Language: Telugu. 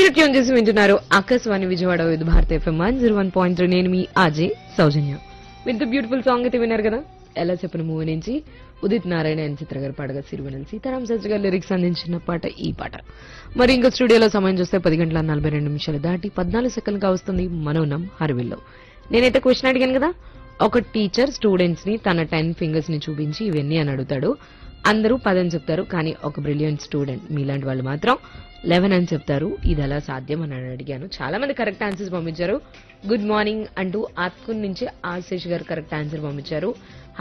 మీరు ట్యూన్ చేసి వింటున్నారు Akashvani Vijayawada with Bharata FM one zero one point three నేను మీ RJ Soujanya with beautiful song అయితే విన్నారు కదా ఎలా చెప్పిన మూవీ నుంచి ఉదిత్ నారాయణ అని చిత్ర గారు పాడగా సిరివెనల్ సీతారాం శాస్త్రి గారు లిరిక్స్ అందించిన పాట ఈ పాట మరి ఇంకా స్టూడియోలో సమయం చూస్తే పది గంటల నలభై రెండు నిమిషాలు దాటి పద్నాలుగు సెకండ్గా వస్తుంది మనోనం హర్విల్లో నేనైతే క్వశ్చన్ అడిగాను కదా ఒక టీచర్ స్టూడెంట్స్ ని తన టెన్ ఫింగర్స్ ని చూపించి ఇవన్నీ అని అడుగుతాడు అందరూ పదని చెప్తారు కానీ ఒక బ్రిలియంట్ స్టూడెంట్ మీలాంటి వాళ్ళు మాత్రం లెవెన్ అని చెప్తారు ఇది ఎలా సాధ్యం అని అడిగాను చాలా మంది కరెక్ట్ ఆన్సర్స్ పంపించారు గుడ్ మార్నింగ్ అంటూ ఆత్కున్ నుంచి ఆశీష్ గారు కరెక్ట్ ఆన్సర్ పంపించారు